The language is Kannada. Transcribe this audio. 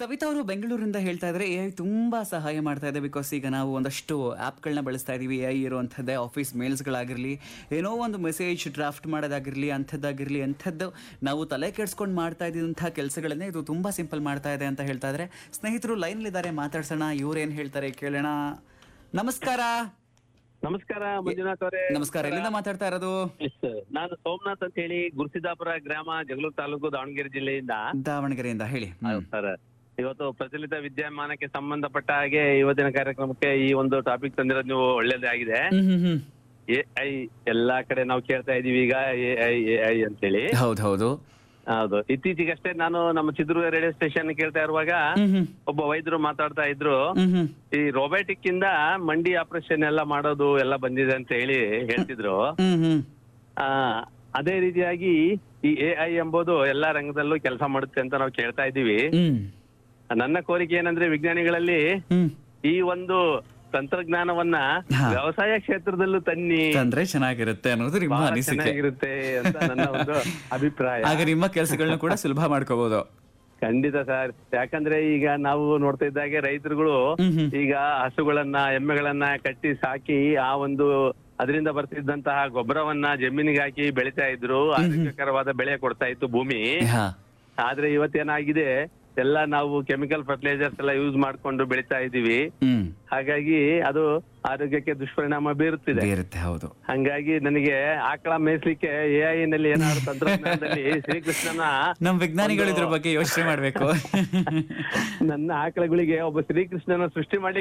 ಸವಿತಾ ಅವರು ಬೆಂಗಳೂರಿಂದ ಹೇಳ್ತಾ ಇದ್ರೆ ಎ ಐ ತುಂಬಾ ಸಹಾಯ ಮಾಡ್ತಾ ಇದೆ ಬಿಕಾಸ್ ಈಗ ನಾವು ಒಂದಷ್ಟು ಆ್ಯಪ್ಗಳನ್ನ ಬಳಸ್ತಾ ಇದೀವಿ ಎ ಐ ಇರುವಂಥದ್ದೇ ಆಫೀಸ್ ಮೇಲ್ಸ್ಗಳಾಗಿರಲಿ ಏನೋ ಒಂದು ಮೆಸೇಜ್ ಡ್ರಾಫ್ಟ್ ಮಾಡೋದಾಗಿರಲಿ ಅಂಥದ್ದಾಗಿರಲಿ ಅಂಥದ್ದು ನಾವು ತಲೆ ಕೆಡ್ಸ್ಕೊಂಡು ಮಾಡ್ತಾ ಇದ್ದಂಥ ಕೆಲಸಗಳನ್ನೇ ಇದು ತುಂಬಾ ಸಿಂಪಲ್ ಮಾಡ್ತಾ ಇದೆ ಅಂತ ಹೇಳ್ತಾ ಇದ್ರೆ ಸ್ನೇಹಿತರು ಲೈನ್ಲಿದ್ದಾರೆ ಮಾತಾಡ್ಸೋಣ ಇವ್ರೇನು ಹೇಳ್ತಾರೆ ಕೇಳೋಣ ನಮಸ್ಕಾರ ನಮಸ್ಕಾರ ಮಂಜುನಾಥ್ ಅವರೇ ನಮಸ್ಕಾರ ಎಲ್ಲಿಂದ ಮಾತಾಡ್ತಾ ಇರೋದು ಎಸ್, ನಾನು ಸೋಮನಾಥ್ ಅಂತ ಹೇಳಿ ಗುರುಸಿದ್ದಾಪುರ ಗ್ರಾಮ ಜಗಳೂರು ತಾಲೂಕು ದಾವಣಗೆರೆ ಜಿಲ್ಲೆಯಿಂದ ದಾವಣಗೆರೆಯಿಂದ ಹೇಳಿ ಹ್ಮ್. ಸರ್ ಇವತ್ತು ಪ್ರಚಲಿತ ವಿದ್ಯಮಾನಕ್ಕೆ ಸಂಬಂಧಪಟ್ಟ ಹಾಗೆ ಇವತ್ತಿನ ಕಾರ್ಯಕ್ರಮಕ್ಕೆ ಈ ಒಂದು ಟಾಪಿಕ್ ತಂದಿರೋದು ನೀವು ಒಳ್ಳೇದೇ ಆಗಿದೆ ಹ್ಮ್ ಹ್ಮ್ ಹ್ಮ್ ಎ ಐ ಎಲ್ಲಾ ಕಡೆ ನಾವು ಕೇಳ್ತಾ ಇದೀವಿ ಈಗ ಎ ಐ ಎ ಐ ಅಂತ ಹೇಳಿ ಹೌದು ಹೌದು ಹೌದು ಇತ್ತೀಚೆಗಷ್ಟೇ ನಾನು ನಮ್ಮ ಚಿತ್ರದುರ್ಗ ರೇಡಿಯೋ ಸ್ಟೇಷನ್ ಕೇಳ್ತಾ ಇರುವಾಗ ಹ್ಮ್ ಹ್ಮ್ ಒಬ್ಬ ವೈದ್ಯರು ಮಾತಾಡ್ತಾ ಇದ್ರು ಹ್ಮ್ ಹ್ಮ್ ಈ ರೋಬೋಟಿಕ್ ಇಂದ ಮಂಡಿ ಆಪರೇಷನ್ ಎಲ್ಲ ಮಾಡೋದು ಎಲ್ಲ ಬಂದಿದೆ ಅಂತ ಹೇಳಿ ಹೇಳ್ತಿದ್ರು ಹ್ಮ್ ಹ್ಮ್ ಆ ಅದೇ ರೀತಿಯಾಗಿ ಈ ಎ ಐ ಎಂಬುದು ಎಲ್ಲಾ ರಂಗದಲ್ಲೂ ಕೆಲಸ ಮಾಡುತ್ತೆ ಅಂತ ನಾವು ಕೇಳ್ತಾ ಇದ್ದೀವಿ ಹ್ಮ್ ನನ್ನ ಕೋರಿಕೆ ಏನಂದ್ರೆ ವಿಜ್ಞಾನಿಗಳಲ್ಲಿ ಹ್ಮ್ ಈ ಒಂದು ತಂತ್ರಜ್ಞಾನವನ್ನ ಹಾ. ವ್ಯವಸಾಯ ಕ್ಷೇತ್ರದಲ್ಲೂ ತನ್ನಿ ತಂದ್ರೆ ಚೆನ್ನಾಗಿರುತ್ತೆ ಅನ್ನೋದು ನಿಮ್ಮ ಬಹಳ ಅನಿಸಿಕೆ ಚೆನ್ನಾಗಿರುತ್ತೆ ಅಂತ ನನ್ನ ಒಂದು ಅಭಿಪ್ರಾಯ ಆಗ ನಿಮ್ಮ ಕೆಲಸಗಳನ್ನ ಕೂಡ ಸುಲಭ ಮಾಡ್ಕೋಬಹುದು ಖಂಡಿತ ಸರ್ ಯಾಕಂದ್ರೆ ಈಗ ನಾವು ನೋಡ್ತಾ ಇದ್ದಾಗೆ ರೈತರುಗಳು ಹ್ಮ್ ಹ್ಮ್. ಈಗ ಹಸುಗಳನ್ನ ಎಮ್ಮೆಗಳನ್ನ ಕಟ್ಟಿ ಸಾಕಿ ಆ ಒಂದು ಅದರಿಂದ ಬರ್ತಿದ್ದಂತಹ ಗೊಬ್ಬರವನ್ನ ಜಮೀನಿಗೆ ಹಾಕಿ ಬೆಳಿತಾ ಇದ್ರು ಆರೋಗ್ಯಕರವಾದ ಬೆಳೆ ಕೊಡ್ತಾ ಇತ್ತು ಭೂಮಿ ಹಾ ಆದ್ರೆ ಇವತ್ತೇನಾಗಿದೆ ಎಲ್ಲ ನಾವು ಕೆಮಿಕಲ್ ಫರ್ಟಿಲೈಸರ್ಸ್ ಎಲ್ಲ ಯೂಸ್ ಮಾಡ್ಕೊಂಡು ಬೆಳಿತಾ ಇದೀವಿ ಹ್ಮ್ ಹಾಗಾಗಿ ಅದು ಆರೋಗ್ಯಕ್ಕೆ ದುಷ್ಪರಿಣಾಮ ಬೀರುತ್ತಿದೆ ಇರುತ್ತೆ ಹೌದು ಹಂಗಾಗಿ ನನಗೆ ಆಕಳ ಮೇಯ್ಸ್ಲಿಕ್ಕೆ ಎ ಐ ನಲ್ಲಿ ಏನಾದ್ರು ತಂತ್ರಜ್ಞಾನದಲ್ಲಿ ಶ್ರೀಕೃಷ್ಣನ ನಮ್ ವಿಜ್ಞಾನಿಗಳು ಇದ್ರ ಬಗ್ಗೆ ಯೋಚನೆ ಮಾಡ್ಬೇಕು ನನ್ನ ಆಕಳಗಳಿಗೆ ಒಬ್ಬ ಶ್ರೀಕೃಷ್ಣನ ಸೃಷ್ಟಿ ಮಾಡಿ